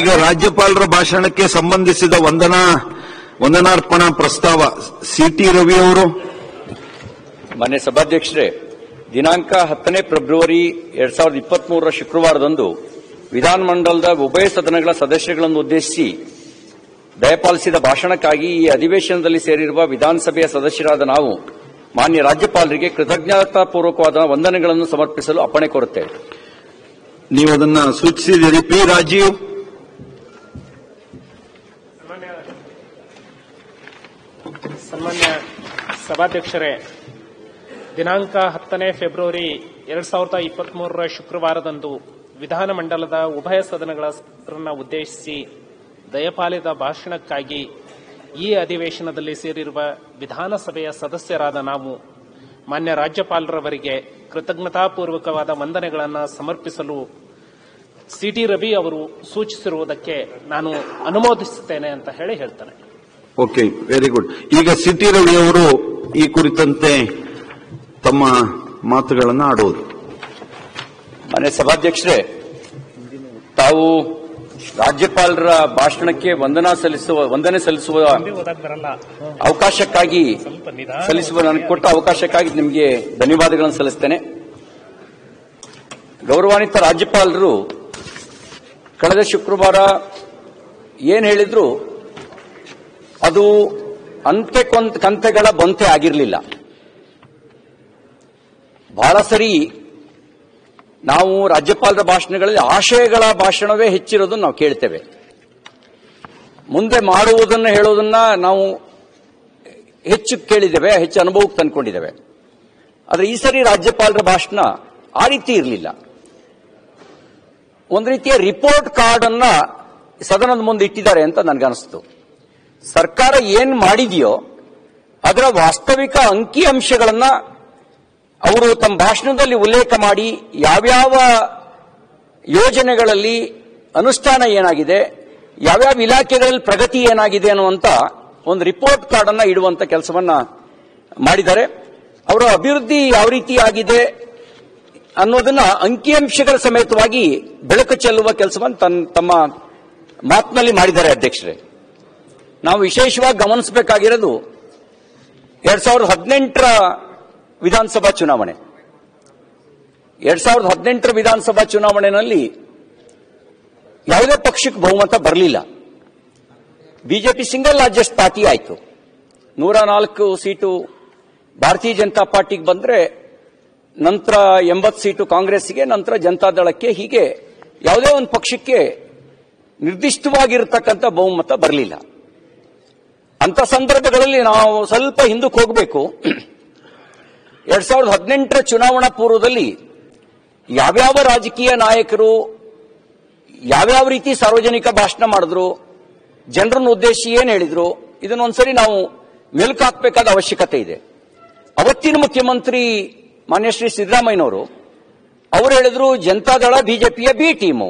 ಈಗ ರಾಜ್ಯಪಾಲರ ಭಾಷಣಕ್ಕೆ ಸಂಬಂಧಿಸಿದ ವಂದನಾ ವಂದನಾರ್ಪಣಾ ಪ್ರಸ್ತಾವ ಸಿಟಿ ರವಿ ಅವರು ಮಾನ್ಯ ಸಭಾಧ್ಯಕ್ಷರೇ ದಿನಾಂಕ ಹತ್ತನೇ ಫೆಬ್ರವರಿ ಎರಡ್ ಸಾವಿರದ ಇಪ್ಪತ್ಮೂರರ ಶುಕ್ರವಾರದಂದು ವಿಧಾನಮಂಡಲದ ಉಭಯ ಸದನಗಳ ಸದಸ್ಯಗಳನ್ನು ಉದ್ದೇಶಿಸಿ ದಯಪಾಲಿಸಿದ ಭಾಷಣಕ್ಕಾಗಿ ಈ ಅಧಿವೇಶನದಲ್ಲಿ ಸೇರಿರುವ ವಿಧಾನಸಭೆಯ ಸದಸ್ಯರಾದ ನಾವು ಮಾನ್ಯ ರಾಜ್ಯಪಾಲರಿಗೆ ಕೃತಜ್ಞತಾಪೂರ್ವಕವಾದ ವಂದನೆಗಳನ್ನು ಸಮರ್ಪಿಸಲು ಅಪ್ಪಣೆ ಕೋರುತ್ತೇವೆ ನೀವು ಅದನ್ನ ಸೂಚಿಸಿದಿರಿ ಪಿ ರಾಜೀವ್ ಸನ್ಮಾನ್ಯ ಸಭಾಧ್ಯಕ್ಷರೇ ದಿನಾಂಕ ಹತ್ತನೇ ಫೆಬ್ರವರಿ ಎರಡ್ ಸಾವಿರದ ಇಪ್ಪತ್ಮೂರರ ಶುಕ್ರವಾರದಂದು ವಿಧಾನಮಂಡಲದ ಉಭಯ ಸದನಗಳನ್ನ ಉದ್ದೇಶಿಸಿ ದಯಪಾಲಿದ ಭಾಷಣಕ್ಕಾಗಿ ಈ ಅಧಿವೇಶನದಲ್ಲಿ ಸೇರಿರುವ ವಿಧಾನಸಭೆಯ ಸದಸ್ಯರಾದ ನಾವು ಮಾನ್ಯ ರಾಜ್ಯಪಾಲರವರಿಗೆ ಕೃತಜ್ಞತಾಪೂರ್ವಕವಾದ ವಂದನೆಗಳನ್ನು ಸಮರ್ಪಿಸಲು ಸಿಟಿ ರವಿ ಅವರು ಸೂಚಿಸಿರುವುದಕ್ಕೆ ನಾನು ಅನುಮೋದಿಸುತ್ತೇನೆ ಅಂತ ಹೇಳಿ ಹೇಳ್ತೇನೆ ಓಕೆ ವೆರಿ ಗುಡ್ ಈಗ ಸಿಟಿ ರವಿ ಅವರು ಈ ಕುರಿತಂತೆ ತಮ್ಮ ಮಾತುಗಳನ್ನು ಆಡುವುದು ಮಾನ್ಯ ಸಭಾಧ್ಯಕ್ಷರೇ ತಾವು ರಾಜ್ಯಪಾಲರ ಭಾಷಣಕ್ಕೆ ವಂದನಾ ಸಲ್ಲಿಸುವ ವಂದನೆ ಸಲ್ಲಿಸುವ ಓದಕ್ ಬರಲ್ಲ ಅವಕಾಶಕ್ಕಾಗಿ ಸ್ವಲ್ಪ ನಿಧಾನ ಸಲ್ಲಿಸುವ ನನಗೆ ಕೊಟ್ಟ ಅವಕಾಶಕ್ಕಾಗಿ ನಿಮಗೆ ಧನ್ಯವಾದಗಳನ್ನು ಸಲ್ಲಿಸ್ತೇನೆ ಗೌರವಾನ್ವಿತ ರಾಜ್ಯಪಾಲರು ಕಳೆದ ಶುಕ್ರವಾರ ಏನ್ ಹೇಳಿದ್ರು ಅದು ಅಂತೆ ಕೊಂತ್ ಕಂತೆಗಳ ಬಂತೆ ಆಗಿರಲಿಲ್ಲ ಬಹಳ ಸರಿ ನಾವು ರಾಜ್ಯಪಾಲರ ಭಾಷಣಗಳಲ್ಲಿ ಆಶಯಗಳ ಭಾಷಣವೇ ಹೆಚ್ಚಿರೋದನ್ನು ನಾವು ಕೇಳ್ತೇವೆ ಮುಂದೆ ಮಾಡುವುದನ್ನು ಹೇಳೋದನ್ನ ನಾವು ಹೆಚ್ಚು ಕೇಳಿದ್ದೇವೆ ಹೆಚ್ಚು ಅನುಭವಕ್ಕೆ ತಂದ್ಕೊಂಡಿದ್ದೇವೆ ಆದರೆ ಈ ಸರಿ ರಾಜ್ಯಪಾಲರ ಭಾಷಣ ಆ ರೀತಿ ಇರಲಿಲ್ಲ ಒಂದು ರೀತಿಯ ರಿಪೋರ್ಟ್ ಕಾರ್ಡ್ ಅನ್ನ ಸದನದ ಮುಂದೆ ಇಟ್ಟಿದ್ದಾರೆ ಅಂತ ನನಗನ್ನಿಸ್ತು ಸರ್ಕಾರ ಏನ್ ಮಾಡಿದೆಯೋ ಅದರ ವಾಸ್ತವಿಕ ಅಂಕಿ ಅಂಶಗಳನ್ನ ಅವರು ತಮ್ಮ ಭಾಷಣದಲ್ಲಿ ಉಲ್ಲೇಖ ಮಾಡಿ ಯಾವ್ಯಾವ ಯೋಜನೆಗಳಲ್ಲಿ ಅನುಷ್ಠಾನ ಏನಾಗಿದೆ ಯಾವ್ಯಾವ ಇಲಾಖೆಗಳಲ್ಲಿ ಪ್ರಗತಿ ಏನಾಗಿದೆ ಅನ್ನುವಂತ ಒಂದು ರಿಪೋರ್ಟ್ ಕಾರ್ಡ್ ಅನ್ನ ಇಡುವಂತ ಕೆಲಸವನ್ನ ಮಾಡಿದ್ದಾರೆ ಅವರ ಅಭಿವೃದ್ಧಿ ಯಾವ ರೀತಿ ಆಗಿದೆ ಅನ್ನೋದನ್ನ ಅಂಕಿಅಂಶಗಳ ಸಮೇತವಾಗಿ ಬೆಳಕು ಚೆಲ್ಲುವ ಕೆಲಸವನ್ನು ತನ್ನ ತಮ್ಮ ಮಾತಿನಲ್ಲಿ ಮಾಡಿದ್ದಾರೆ ಅಧ್ಯಕ್ಷರೇ ನಾವು ವಿಶೇಷವಾಗಿ ಗಮನಿಸಬೇಕಾಗಿರೋದು ಎರಡ್ ಸಾವಿರದ ಹದಿನೆಂಟರ ವಿಧಾನಸಭಾ ಚುನಾವಣೆ ಎರಡ್ ಸಾವಿರದ ಹದಿನೆಂಟರ ವಿಧಾನಸಭಾ ಚುನಾವಣೆಯಲ್ಲಿ ಯಾವುದೇ ಪಕ್ಷಕ್ಕೆ ಬಹುಮತ ಬರಲಿಲ್ಲ ಬಿಜೆಪಿ ಸಿಂಗಲ್ ಲಾರ್ಜೆಸ್ಟ್ ಪಾರ್ಟಿ ಆಯಿತು ನೂರ ನಾಲ್ಕು ಸೀಟು ಭಾರತೀಯ ಜನತಾ ಪಾರ್ಟಿಗೆ ಬಂದ್ರೆ ನಂತರ ಎಂಬತ್ತು ಸೀಟು ಕಾಂಗ್ರೆಸ್ಗೆ ನಂತರ ಜನತಾದಳಕ್ಕೆ ಹೀಗೆ ಯಾವುದೇ ಒಂದು ಪಕ್ಷಕ್ಕೆ ನಿರ್ದಿಷ್ಟವಾಗಿರತಕ್ಕಂಥ ಬಹುಮತ ಬರಲಿಲ್ಲ ಅಂತ ಸಂದರ್ಭಗಳಲ್ಲಿ ನಾವು ಸ್ವಲ್ಪ ಹಿಂದಕ್ಕೆ ಹೋಗಬೇಕು ಎರಡ್ ಸಾವಿರದ ಹದಿನೆಂಟರ ಚುನಾವಣಾ ಪೂರ್ವದಲ್ಲಿ ಯಾವ್ಯಾವ ರಾಜಕೀಯ ನಾಯಕರು ಯಾವ್ಯಾವ ರೀತಿ ಸಾರ್ವಜನಿಕ ಭಾಷಣ ಮಾಡಿದ್ರು ಜನರನ್ನು ಉದ್ದೇಶಿಸಿ ಏನ್ ಹೇಳಿದ್ರು ಇದನ್ನೊಂದ್ಸರಿ ನಾವು ಮೆಲುಕು ಹಾಕಬೇಕಾದ ಅವಶ್ಯಕತೆ ಇದೆ ಅವತ್ತಿನ ಮುಖ್ಯಮಂತ್ರಿ ಮಾನ್ಯ ಶ್ರೀ ಸಿದ್ದರಾಮಯ್ಯನವರು ಅವರು ಹೇಳಿದ್ರು ಜನತಾದಳ ಬಿಜೆಪಿಯ ಬಿ ಟೀಮು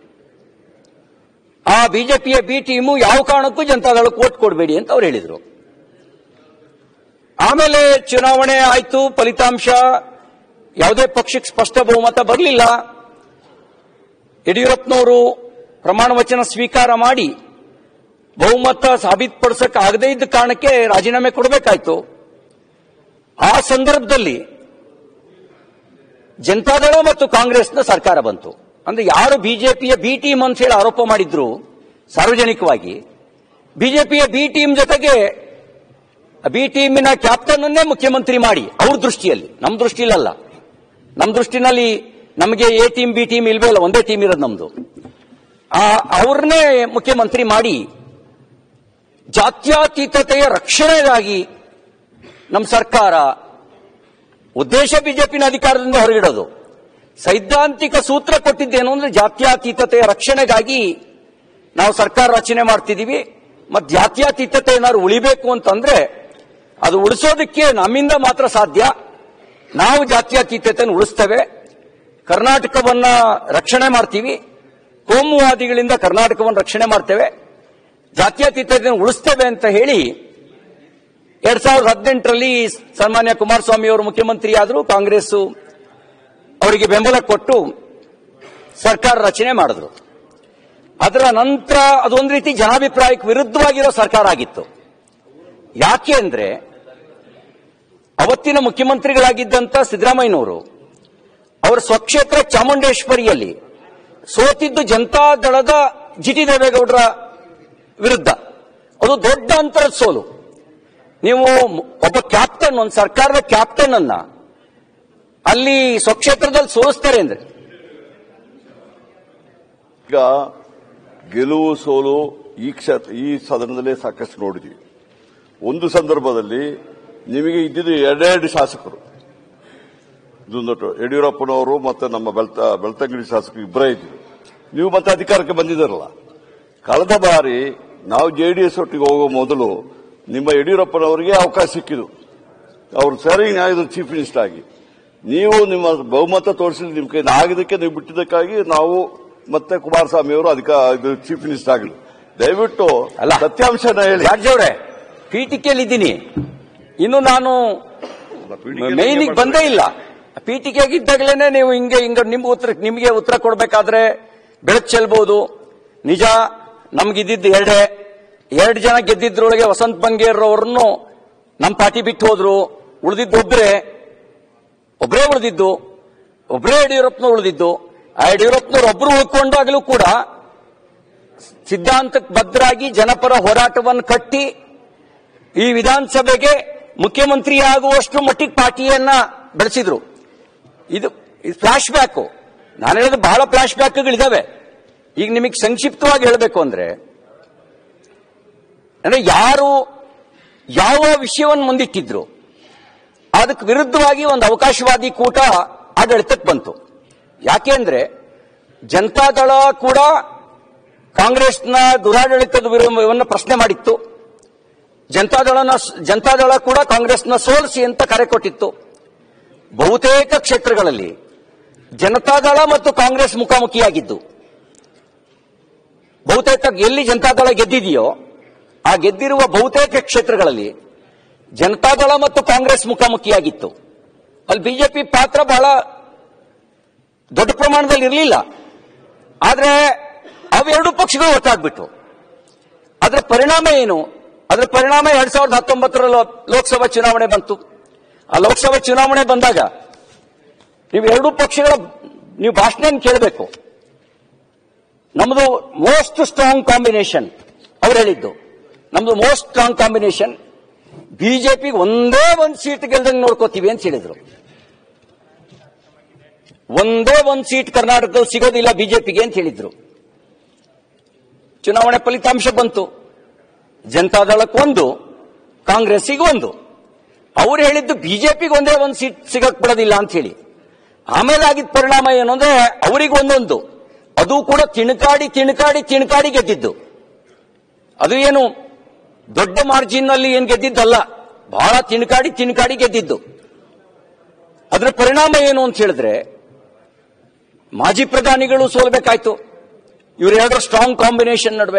ಆ ಬಿಜೆಪಿಯ ಬಿ ಟೀಮು ಯಾವ ಕಾರಣಕ್ಕೂ ಜನತಾದಳಕ್ಕೆ ಓಟ್ ಕೊಡಬೇಡಿ ಅಂತ ಅವ್ರು ಹೇಳಿದ್ರು ಆಮೇಲೆ ಚುನಾವಣೆ ಆಯ್ತು ಫಲಿತಾಂಶ ಯಾವುದೇ ಪಕ್ಷಕ್ಕೆ ಸ್ಪಷ್ಟ ಬಹುಮತ ಬರಲಿಲ್ಲ ಯಡಿಯೂರಪ್ಪನವರು ಪ್ರಮಾಣ ವಚನ ಸ್ವೀಕಾರ ಮಾಡಿ ಬಹುಮತ ಸಾಬೀತುಪಡಿಸಕ್ಕೆ ಆಗದೇ ಇದ್ದ ಕಾರಣಕ್ಕೆ ರಾಜೀನಾಮೆ ಕೊಡಬೇಕಾಯ್ತು ಆ ಸಂದರ್ಭದಲ್ಲಿ ಜನತಾದಳ ಮತ್ತು ಕಾಂಗ್ರೆಸ್ನ ಸರ್ಕಾರ ಬಂತು ಅಂದ್ರೆ ಯಾರು ಬಿಜೆಪಿಯ ಬಿ ಟೀಮ್ ಅಂತ ಹೇಳಿ ಆರೋಪ ಮಾಡಿದ್ರು ಸಾರ್ವಜನಿಕವಾಗಿ ಬಿಜೆಪಿಯ ಬಿ ಟೀಮ್ ಜೊತೆಗೆ ಬಿ ಟೀಮಿನ ಕ್ಯಾಪ್ಟನ್ ಅನ್ನೇ ಮುಖ್ಯಮಂತ್ರಿ ಮಾಡಿ ಅವ್ರ ದೃಷ್ಟಿಯಲ್ಲಿ ನಮ್ಮ ದೃಷ್ಟಿಲಲ್ಲ ನಮ್ಮ ದೃಷ್ಟಿನಲ್ಲಿ ನಮಗೆ ಎ ಟೀಮ್ ಬಿ ಟೀಮ್ ಇಲ್ವೇ ಇಲ್ಲ ಒಂದೇ ಟೀಮ್ ಇರೋದು ನಮ್ದು ಅವ್ರನ್ನೇ ಮುಖ್ಯಮಂತ್ರಿ ಮಾಡಿ ಜಾತ್ಯತೀತತೆಯ ರಕ್ಷಣೆಗಾಗಿ ನಮ್ಮ ಸರ್ಕಾರ ಉದ್ದೇಶ ಬಿಜೆಪಿನ ಅಧಿಕಾರದಿಂದ ಹೊರಗಿಡೋದು ಸೈದ್ಧಾಂತಿಕ ಸೂತ್ರ ಕೊಟ್ಟಿದ್ದೇನು ಅಂದ್ರೆ ಜಾತ್ಯತೀತತೆಯ ರಕ್ಷಣೆಗಾಗಿ ನಾವು ಸರ್ಕಾರ ರಚನೆ ಮಾಡ್ತಿದೀವಿ ಮತ್ತು ಜಾತ್ಯತೀತತೆ ಏನಾದ್ರು ಉಳಿಬೇಕು ಅಂತಂದ್ರೆ ಅದು ಉಳಿಸೋದಕ್ಕೆ ನಮ್ಮಿಂದ ಮಾತ್ರ ಸಾಧ್ಯ ನಾವು ಜಾತ್ಯತೀತತೆಯನ್ನು ಉಳಿಸ್ತೇವೆ ಕರ್ನಾಟಕವನ್ನ ರಕ್ಷಣೆ ಮಾಡ್ತೀವಿ ಕೋಮುವಾದಿಗಳಿಂದ ಕರ್ನಾಟಕವನ್ನು ರಕ್ಷಣೆ ಮಾಡ್ತೇವೆ ಜಾತ್ಯತೀತತೆಯನ್ನು ಉಳಿಸ್ತೇವೆ ಅಂತ ಹೇಳಿ ಎರಡ್ ಸಾವಿರದ ಹದಿನೆಂಟರಲ್ಲಿ ಸನ್ಮಾನ್ಯ ಕುಮಾರಸ್ವಾಮಿ ಅವರು ಮುಖ್ಯಮಂತ್ರಿ ಆದರೂ ಕಾಂಗ್ರೆಸ್ ಅವರಿಗೆ ಬೆಂಬಲ ಕೊಟ್ಟು ಸರ್ಕಾರ ರಚನೆ ಮಾಡಿದ್ರು ಅದರ ನಂತರ ಅದೊಂದು ರೀತಿ ಜನಾಭಿಪ್ರಾಯಕ್ಕೆ ವಿರುದ್ಧವಾಗಿರೋ ಸರ್ಕಾರ ಆಗಿತ್ತು ಯಾಕೆ ಅಂದ್ರೆ ಅವತ್ತಿನ ಮುಖ್ಯಮಂತ್ರಿಗಳಾಗಿದ್ದಂತ ಸಿದ್ದರಾಮಯ್ಯನವರು ಅವರ ಸ್ವಕ್ಷೇತ್ರ ಚಾಮುಂಡೇಶ್ವರಿಯಲ್ಲಿ ಸೋತಿದ್ದು ಜನತಾ ದಳದ ಜಿ ಟಿ ದೇವೇಗೌಡರ ವಿರುದ್ಧ ಅದು ದೊಡ್ಡ ಅಂತರದ ಸೋಲು ನೀವು ಒಬ್ಬ ಕ್ಯಾಪ್ಟನ್ ಒಂದು ಸರ್ಕಾರದ ಕ್ಯಾಪ್ಟನ್ ಅನ್ನ ಅಲ್ಲಿ ಸ್ವಕ್ಷೇತ್ರದಲ್ಲಿ ಸೋಲಿಸ್ತಾರೆ ಅಂದ್ರೆ ಈಗ ಗೆಲುವು ಸೋಲು ಈ ಕ್ಷೇತ್ರ ಈ ಸದನದಲ್ಲೇ ಸಾಕಷ್ಟು ನೋಡಿದ್ವಿ ಒಂದು ಸಂದರ್ಭದಲ್ಲಿ ನಿಮಗೆ ಇದ್ದಿದ್ದು ಎರಡೆರಡು ಶಾಸಕರು ಇದೊಂದು ಯಡಿಯೂರಪ್ಪನವರು ಮತ್ತೆ ನಮ್ಮ ಬೆಳ್ತ ಬೆಳ್ತಂಗಡಿ ಶಾಸಕರು ಇಬ್ಬರೇ ಇದ್ರು ನೀವು ಮತ್ತೆ ಅಧಿಕಾರಕ್ಕೆ ಬಂದಿದ್ದಾರಲ್ಲ ಕಳೆದ ಬಾರಿ ನಾವು ಜೆಡಿಎಸ್ ಒಟ್ಟಿಗೆ ಹೋಗುವ ಮೊದಲು ನಿಮ್ಮ ಯಡಿಯೂರಪ್ಪನವರಿಗೆ ಅವಕಾಶ ಸಿಕ್ಕಿತು ಅವರು ಸರಿ ನ್ಯಾಯದ ಚೀಫ್ ಮಿನಿಸ್ಟರ್ ಆಗಿ ನೀವು ನಿಮ್ಮ ಬಹುಮತ ತೋರಿಸಿದ ನಿಮ್ಮ ಕೈ ಆಗದಕ್ಕೆ ನೀವು ಬಿಟ್ಟಿದ್ದಕ್ಕಾಗಿ ನಾವು ಮತ್ತೆ ಕುಮಾರಸ್ವಾಮಿ ಅವರು ಅಧಿಕ ಚೀಫ್ ಮಿನಿಸ್ಟರ್ ಆಗಲಿ ದಯವಿಟ್ಟು ಅಲ್ಲ. ಸತ್ಯಾಂಶನ ಹೇಳಿ ಜಾರ್ಜ್ ಅವರೇ ಪೀಠಿಕೆಯಲ್ಲಿದ್ದೀನಿ ಇನ್ನು ನಾನು ಮೇಯ್ನಿಗೆ ಬಂದೇ ಇಲ್ಲ ಪೀಠಿಕೆಗಿದ್ದಾಗಲೇನೆ ನೀವು ಹಿಂಗೆ ಹಿಂಗ ನಿಮ್ಗೆ ಉತ್ತರ ನಿಮಗೆ ಉತ್ತರ ಕೊಡಬೇಕಾದ್ರೆ ಬೆಳಕು ಚೆಲ್ಬಹುದು ನಿಜ ನಮ್ಗಿದ್ದಿದ್ದು ಎರಡೇ ಎರಡು ಜನ ಗೆದ್ದಿದ್ರೊಳಗೆ ವಸಂತ್ ಬಂಗೇರ್ ಅವರನ್ನು ನಮ್ಮ ಪಾರ್ಟಿ ಬಿಟ್ಟು ಹೋದ್ರು ಉಳಿದಿದ್ದು ಒಬ್ಬರೇ ಒಬ್ಬರೇ ಉಳಿದಿದ್ದು ಒಬ್ಬರೇ ಯಡಿಯೂರಪ್ಪನವ್ರು ಉಳಿದಿದ್ದು ಆ ಯಡಿಯೂರಪ್ಪನವ್ರು ಒಬ್ಬರು ಉಳ್ಕೊಂಡಾಗಲೂ ಕೂಡ ಸಿದ್ಧಾಂತಕ್ಕೆ ಬದ್ಧರಾಗಿ ಜನಪರ ಹೋರಾಟವನ್ನು ಕಟ್ಟಿ ಈ ವಿಧಾನಸಭೆಗೆ ಮುಖ್ಯಮಂತ್ರಿ ಆಗುವಷ್ಟು ಮಟ್ಟಿಗೆ ಪಾರ್ಟಿಯನ್ನ ಬೆಳೆಸಿದ್ರು ಇದು ಫ್ಲಾಶ್ ಬ್ಯಾಕ್ ನಾನು ಹೇಳಿದ ಬಹಳ ಫ್ಲಾಶ್ ಬ್ಯಾಕ್ಗಳಿದಾವೆ ಈಗ ನಿಮಗೆ ಸಂಕ್ಷಿಪ್ತವಾಗಿ ಹೇಳಬೇಕು ಅಂದ್ರೆ ಅಂದ್ರೆ ಯಾರು ಯಾವ ವಿಷಯವನ್ನು ಮುಂದಿಟ್ಟಿದ್ರು ಅದಕ್ಕೆ ವಿರುದ್ಧವಾಗಿ ಒಂದು ಅವಕಾಶವಾದಿ ಕೂಟ ಆಡಳಿತಕ್ಕೆ ಬಂತು ಯಾಕೆಂದ್ರೆ ಜನತಾದಳ ಕೂಡ ಕಾಂಗ್ರೆಸ್ನ ದುರಾಡಳಿತದ ವಿರುದ್ಧವನ್ನು ಪ್ರಶ್ನೆ ಮಾಡಿತ್ತು ಜನತಾದಳನ ಜನತಾದಳ ಕೂಡ ಕಾಂಗ್ರೆಸ್ನ ಸೋಲಿಸಿ ಅಂತ ಕರೆ ಕೊಟ್ಟಿತ್ತು ಬಹುತೇಕ ಕ್ಷೇತ್ರಗಳಲ್ಲಿ ಜನತಾದಳ ಮತ್ತು ಕಾಂಗ್ರೆಸ್ ಮುಖಾಮುಖಿಯಾಗಿದ್ದು ಬಹುತೇಕ ಎಲ್ಲಿ ಜನತಾದಳ ಗೆದ್ದಿದೆಯೋ ಆ ಗೆದ್ದಿರುವ ಬಹುತೇಕ ಕ್ಷೇತ್ರಗಳಲ್ಲಿ ಜನತಾದಳ ಮತ್ತು ಕಾಂಗ್ರೆಸ್ ಮುಖಾಮುಖಿಯಾಗಿತ್ತು ಅಲ್ಲಿ ಬಿಜೆಪಿ ಪಾತ್ರ ಬಹಳ ದೊಡ್ಡ ಪ್ರಮಾಣದಲ್ಲಿ ಇರಲಿಲ್ಲ ಆದ್ರೆ ಅವೆರಡು ಪಕ್ಷಗಳು ಒಟ್ಟಾಗ್ಬಿಟ್ಟು ಅದರ ಪರಿಣಾಮ ಏನು ಅದರ ಪರಿಣಾಮ ಎರಡ್ ಸಾವಿರದ ಹತ್ತೊಂಬತ್ತರ ಲೋ- ಲೋಕಸಭಾ ಚುನಾವಣೆ ಬಂತು ಆ ಲೋಕಸಭಾ ಚುನಾವಣೆ ಬಂದಾಗ ನೀವು ಎರಡೂ ಪಕ್ಷಗಳ ನೀವು ಭಾಷಣ ಕೇಳಬೇಕು ನಮ್ಮದು ಮೋಸ್ಟ್ ಸ್ಟ್ರಾಂಗ್ ಕಾಂಬಿನೇಷನ್ ಅವ್ರು ಹೇಳಿದ್ದು ನಮ್ದು ಮೋಸ್ಟ್ ಸ್ಟ್ರಾಂಗ್ ಕಾಂಬಿನೇಷನ್ ಬಿಜೆಪಿಗೆ ಒಂದೇ ಒಂದು ಸೀಟ್ ಗೆಲ್ದಂಗೆ ನೋಡ್ಕೋತೀವಿ ಅಂತ ಹೇಳಿದ್ರು ಒಂದೇ ಒಂದು ಸೀಟ್ ಕರ್ನಾಟಕದಲ್ಲಿ ಸಿಗೋದಿಲ್ಲ ಬಿಜೆಪಿಗೆ ಅಂತ ಹೇಳಿದ್ರು ಚುನಾವಣೆ ಫಲಿತಾಂಶ ಬಂತು ಜನತಾದಳಕ್ಕೆ ಒಂದು ಕಾಂಗ್ರೆಸ್ಸಿಗೆ ಒಂದು ಅವ್ರು ಹೇಳಿದ್ದು ಬಿಜೆಪಿಗೆ ಒಂದೇ ಒಂದು ಸೀಟ್ ಸಿಗಕ್ ಬಿಡೋದಿಲ್ಲ ಅಂತ ಹೇಳಿ ಆಮೇಲೆ ಆಗಿದ್ದ ಪರಿಣಾಮ ಏನು ಅಂದ್ರೆ ಅವರಿಗೆ ಒಂದೊಂದು ಅದು ಕೂಡ ತಿಣಕಾಡಿ ತಿಣಕಾಡಿ ತಿಣಕಾಡಿ ಗೆದ್ದಿದ್ದು ಅದು ಏನು ದೊಡ್ಡ ಮಾರ್ಜಿನ್ ನಲ್ಲಿ ಏನ್ ಗೆದ್ದಿದ್ದಲ್ಲ ಬಹಳ ತಿಣಕಾಡಿ ತಿಣಕಾಡಿ ಗೆದ್ದಿದ್ದು ಅದರ ಪರಿಣಾಮ ಏನು ಅಂತ ಹೇಳಿದ್ರೆ ಮಾಜಿ ಪ್ರಧಾನಿಗಳು ಸೋಲ್ಬೇಕಾಯ್ತು ಇವರೆರಡರ ಸ್ಟ್ರಾಂಗ್ ಕಾಂಬಿನೇಷನ್ ನಡುವೆ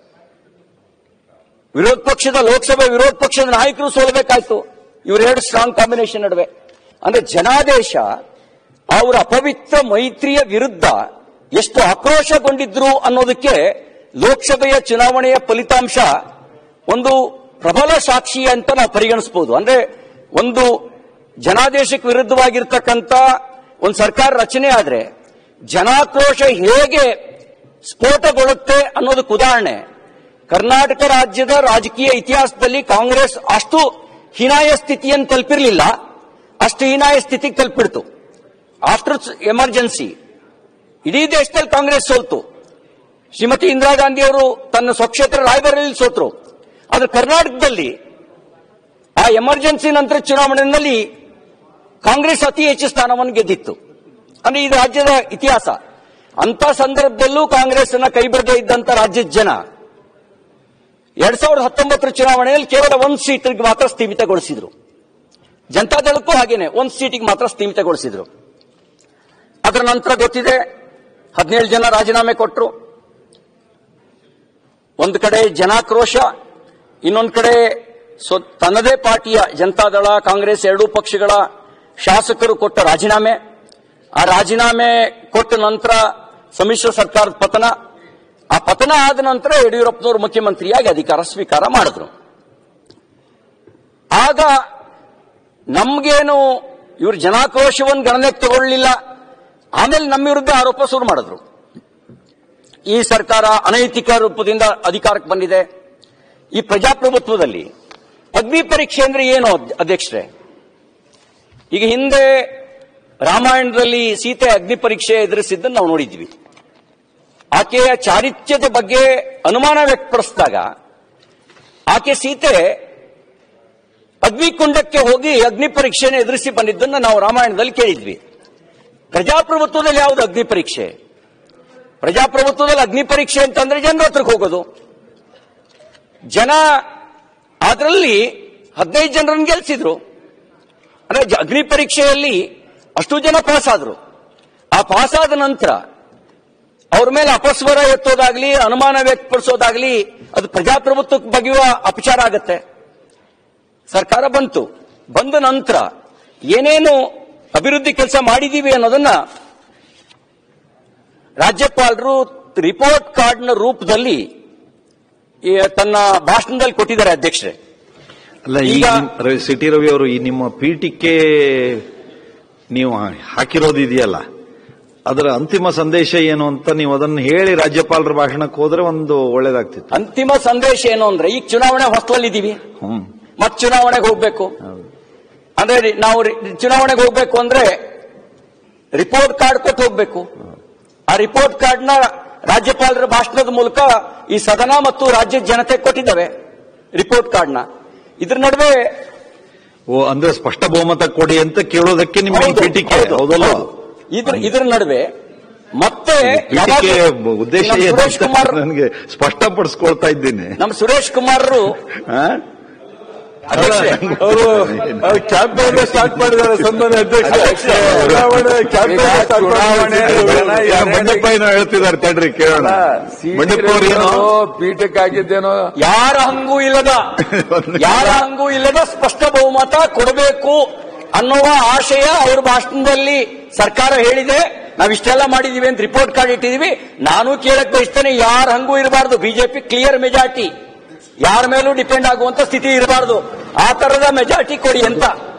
ವಿರೋಧ ಪಕ್ಷದ ಲೋಕಸಭೆ ವಿರೋಧ ಪಕ್ಷದ ನಾಯಕರು ಸೋಲ್ಬೇಕಾಯ್ತು ಇವರೆರಡು ಸ್ಟ್ರಾಂಗ್ ಕಾಂಬಿನೇಷನ್ ನಡುವೆ ಅಂದ್ರೆ ಜನಾದೇಶ ಅವರ ಅಪವಿತ್ರ ಮೈತ್ರಿಯ ವಿರುದ್ಧ ಎಷ್ಟು ಆಕ್ರೋಶಗೊಂಡಿದ್ರು ಅನ್ನೋದಕ್ಕೆ ಲೋಕಸಭೆಯ ಚುನಾವಣೆಯ ಫಲಿತಾಂಶ ಒಂದು ಪ್ರಬಲ ಸಾಕ್ಷಿ ಅಂತ ನಾವು ಪರಿಗಣಿಸಬಹುದು ಅಂದ್ರೆ ಒಂದು ಜನಾದೇಶಕ್ಕೆ ವಿರುದ್ಧವಾಗಿರ್ತಕ್ಕಂಥ ಒಂದು ಸರ್ಕಾರ ರಚನೆ ಆದ್ರೆ ಜನಾಕ್ರೋಶ ಹೇಗೆ ಸ್ಫೋಟಗೊಳ್ಳುತ್ತೆ ಅನ್ನೋದಕ್ಕೆ ಉದಾಹರಣೆ ಕರ್ನಾಟಕ ರಾಜ್ಯದ ರಾಜಕೀಯ ಇತಿಹಾಸದಲ್ಲಿ ಕಾಂಗ್ರೆಸ್ ಅಷ್ಟು ಹೀನಾಯ ಸ್ಥಿತಿಯನ್ನು ತಲುಪಿರಲಿಲ್ಲ ಅಷ್ಟು ಹೀನಾಯ ಸ್ಥಿತಿಗೆ ತಲುಪಿಡ್ತು ಆಫ್ಟರ್ ಎಮರ್ಜೆನ್ಸಿ ಇಡೀ ದೇಶದಲ್ಲಿ ಕಾಂಗ್ರೆಸ್ ಸೋಲ್ತು ಶ್ರೀಮತಿ ಇಂದಿರಾ ಗಾಂಧಿ ಅವರು ತನ್ನ ಸ್ವಕ್ಷೇತ್ರ ರಾಯಬರೇಲಿ ಸೋತರು ಆದ್ರೆ ಕರ್ನಾಟಕದಲ್ಲಿ ಆ ಎಮರ್ಜೆನ್ಸಿ ನಂತರ ಚುನಾವಣೆಯಲ್ಲಿ ಕಾಂಗ್ರೆಸ್ ಅತಿ ಹೆಚ್ಚು ಸ್ಥಾನವನ್ನು ಗೆದ್ದಿತ್ತು ಅಂದ್ರೆ ಇದು ರಾಜ್ಯದ ಇತಿಹಾಸ ಅಂತ ಸಂದರ್ಭದಲ್ಲೂ ಕಾಂಗ್ರೆಸ್ ಅನ್ನ ಕೈಬಿಡದೇ ಇದ್ದಂತ ರಾಜ್ಯದ ಜನ ಎರಡ್ ಸಾವಿರದ ಹತ್ತೊಂಬತ್ತರ ಚುನಾವಣೆಯಲ್ಲಿ ಕೇವಲ ಒಂದು ಸೀಟಿಗೆ ಮಾತ್ರ ಸ್ಥೀಮಿತಗೊಳಿಸಿದ್ರು ಜನತಾದಳಕ್ಕೂ ಹಾಗೇನೆ ಒಂದು ಸೀಟಿಗೆ ಮಾತ್ರ ಸ್ಥೀಮಿತಗೊಳಿಸಿದ್ರು ಅದರ ನಂತರ ಗೊತ್ತಿದೆ ಹದಿನೇಳು ಜನ ರಾಜೀನಾಮೆ ಕೊಟ್ಟರು ಒಂದು ಕಡೆ ಜನಾಕ್ರೋಶ ಇನ್ನೊಂದು ಕಡೆ ಸ್ವ ತನ್ನದೇ ಪಾರ್ಟಿಯ ಜನತಾದಳ ಕಾಂಗ್ರೆಸ್ ಎರಡೂ ಪಕ್ಷಗಳ ಶಾಸಕರು ಕೊಟ್ಟ ರಾಜೀನಾಮೆ ಆ ರಾಜೀನಾಮೆ ಕೊಟ್ಟ ನಂತರ ಸಮ್ಮಿಶ್ರ ಸರ್ಕಾರದ ಪತನ ಆ ಪತನ ಆದ ನಂತರ ಯಡಿಯೂರಪ್ಪನವರು ಮುಖ್ಯಮಂತ್ರಿಯಾಗಿ ಅಧಿಕಾರ ಸ್ವೀಕಾರ ಮಾಡಿದ್ರು ಆಗ ನಮ್ಗೇನು ಇವರು ಜನಾಕ್ರೋಶವನ್ನು ಗಣನೆಗೆ ತಗೊಳ್ಳಿಲ್ಲ ಆಮೇಲೆ ನಮ್ಮ ವಿರುದ್ಧ ಆರೋಪ ಶುರು ಮಾಡಿದ್ರು ಈ ಸರ್ಕಾರ ಅನೈತಿಕ ರೂಪದಿಂದ ಅಧಿಕಾರಕ್ಕೆ ಬಂದಿದೆ ಈ ಪ್ರಜಾಪ್ರಭುತ್ವದಲ್ಲಿ ಪದವಿ ಪರೀಕ್ಷೆ ಅಂದ್ರೆ ಏನು ಅದ್- ಅಧ್ಯಕ್ಷರೇ ಈಗ ಹಿಂದೆ ರಾಮಾಯಣದಲ್ಲಿ ಸೀತೆ ಅಗ್ನಿ ಪರೀಕ್ಷೆ ಎದುರಿಸಿದ್ದನ್ನು ನಾವು ನೋಡಿದ್ವಿ ಆಕೆಯ ಚಾರಿತ್ರ್ಯದ ಬಗ್ಗೆ ಅನುಮಾನ ವ್ಯಕ್ತಪಡಿಸಿದಾಗ ಆಕೆ ಸೀತೆ ಅಗ್ನಿಕುಂಡಕ್ಕೆ ಹೋಗಿ ಅಗ್ನಿ ಪರೀಕ್ಷೆಯನ್ನು ಎದುರಿಸಿ ಬಂದಿದ್ದನ್ನು ನಾವು ರಾಮಾಯಣದಲ್ಲಿ ಕೇಳಿದ್ವಿ ಪ್ರಜಾಪ್ರಭುತ್ವದಲ್ಲಿ ಯಾವುದು ಅಗ್ನಿ ಪರೀಕ್ಷೆ ಪ್ರಜಾಪ್ರಭುತ್ವದಲ್ಲಿ ಅಗ್ನಿ ಪರೀಕ್ಷೆ ಅಂತಂದ್ರೆ ಜನರ ಹತ್ರಕ್ಕೆ ಹೋಗೋದು ಜನ ಅದರಲ್ಲಿ ಹದಿನೈದು ಜನರನ್ನು ಗೆಲ್ಸಿದ್ರು ಅಂದ್ರೆ ಜ- ಅಗ್ನಿ ಪರೀಕ್ಷೆಯಲ್ಲಿ ಅಷ್ಟು ಜನ ಪಾಸ್ ಆದ್ರು ಆ ಪಾಸ್ ಆದ ನಂತರ ಅವ್ರ ಮೇಲೆ ಅಪಸ್ವರ ಎತ್ತೋದಾಗ್ಲಿ ಅನುಮಾನ ವ್ಯಕ್ತಪಡಿಸೋದಾಗ್ಲಿ ಅದು ಪ್ರಜಾಪ್ರಭುತ್ವಕ್ಕೆ ಬಗೆಯುವ ಅಪಚಾರ ಆಗತ್ತೆ ಸರ್ಕಾರ ಬಂತು ಬಂದ ನಂತರ ಏನೇನು ಅಭಿವೃದ್ಧಿ ಕೆಲಸ ಮಾಡಿದೀವಿ ಅನ್ನೋದನ್ನ ರಾಜ್ಯಪಾಲರು ರಿಪೋರ್ಟ್ ಕಾರ್ಡ್ನ ರೂಪದಲ್ಲಿ ಈ ತನ್ನ ಭಾಷಣದಲ್ಲಿ ಕೊಟ್ಟಿದ್ದಾರೆ ಅಧ್ಯಕ್ಷರೇ ಅಲ್ಲ ಈಗ ಈಗ- ನಿಮ್- ರವಿ- ಸಿಟಿ ರವಿ ಅವರು ಈ ನಿಮ್ಮ ಪೀಠಿಕೆ ನೀವು ಹಾಕಿರೋದು ಇದೆಯಲ್ಲ ಅದರ ಅಂತಿಮ ಸಂದೇಶ ಏನು ಅಂತ ನೀವು ಅದನ್ನು ಹೇಳಿ ರಾಜ್ಯಪಾಲರ ಭಾಷಣಕ್ಕೆ ಹೋದ್ರೆ ಒಂದು ಒಳ್ಳೇದಾಗ್ತಿತ್ತು ಅಂತಿಮ ಸಂದೇಶ ಏನು ಅಂದ್ರೆ ಈಗ ಚುನಾವಣೆ ಹೊಸ್ತಲ್ಲಿದ್ದೀವಿ ಹ್ಮ್ ಮತ್ ಚುನಾವಣೆಗೆ ಹೋಗ್ಬೇಕು ಹೌದು. ಅಂದ್ರೆ ರಿ- ನಾವು ರಿ- ಚುನಾವಣೆಗೆ ಹೋಗ್ಬೇಕು ಅಂದ್ರೆ ರಿಪೋರ್ಟ್ ಕಾರ್ಡ್ ಕೊಟ್ಟು ಹೋಗ್ಬೇಕು ಆ ರಿಪೋರ್ಟ್ ಕಾರ್ಡ್ ನ ರಾಜ್ಯಪಾಲರ ಭಾಷಣದ ಮೂಲಕ ಈ ಸದನ ಮತ್ತು ರಾಜ್ಯದ ಜನತೆ ಕೊಟ್ಟಿದ್ದಾವೆ ರಿಪೋರ್ಟ್ ಕಾರ್ಡ್ ನ ಇದ್ರ ನಡುವೆ ಓ ಅಂದ್ರೆ ಸ್ಪಷ್ಟ ಬಹುಮತ ಕೊಡಿ ಅಂತ ಕೇಳೋದಕ್ಕೆ ನಿಮ್ಮ ಈ ಹೌದು, ಪೀಠಿಕೆ ಹೌದು, ಹೌದಲ್ಲ ಹೌದು. ಇದ್ರ ಇದ್ರ ನಡುವೆ ಮತ್ತೆ ಪೀಠಿಕೆ ಯಾವಾಗ- ಉದ್ದೇಶ ನಮ್ಮ ಏನು ಸುರೇಶ್ ಅಂತ ಕುಮಾರ್ ನನಗೆ ಸ್ಪಷ್ಟಪಡಿಸ್ಕೊಳ್ತಾ ಇದ್ದೀನಿ ನಮ್ಮ ಸುರೇಶ್ ಕುಮಾರ್ರು ಆ? ಅಧ್ಯಕ್ಷರೇ, ಅವರು ಕ್ಯಾಂಪೇನ್ ಸ್ಟಾರ್ಟ್ ಮಾಡಿದ್ದಾರೆ ಸನ್ಮಾನ್ಯ ಅಧ್ಯಕ್ಷ ಚುನಾವಣೆ ಕ್ಯಾಂಪೇನ್ ಸ್ಟಾರ್ಟ್ ಏನೋ ಮಂಡಪ್ಪ ಏನೋ ಹೇಳ್ತಿದ್ದಾರೆ ತಡ್ರಿ ಕೇಳೋಣ ಮಂಡಪ್ಪ ಅವ್ರು ಏನೋ ಪೀಠಕ್ಕೆ ಹಾಕಿದ್ದೇನೋ ಯಾರ ಹಂಗೂ ಇಲ್ಲದ ಯಾರ ಹಂಗೂ ಇಲ್ಲದ ಸ್ಪಷ್ಟ ಬಹುಮತ ಕೊಡಬೇಕು ಅನ್ನುವ ಆಶಯ ಅವ್ರ ಭಾಷಣದಲ್ಲಿ ಸರ್ಕಾರ ಹೇಳಿದೆ ನಾವಿಷ್ಟೆಲ್ಲ ಮಾಡಿದೀವಿ ಅಂತ ರಿಪೋರ್ಟ್ ಕಾರ್ಡ್ ಇಟ್ಟಿದೀವಿ ನಾನು ಕೇಳಕ್ ಬಯಸ್ತೇನೆ ಯಾರ ಹಂಗೂ ಇರಬಾರ್ದು ಬಿಜೆಪಿ ಕ್ಲಿಯರ್ ಮೆಜಾರಿಟಿ ಯಾರ ಮೇಲೂ ಡಿಪೆಂಡ್ ಆಗುವಂತ ಸ್ಥಿತಿ ಇರಬಾರ್ದು ಆ ತರದ ಮೆಜಾರಿಟಿ ಕೊಡಿ ಅಂತ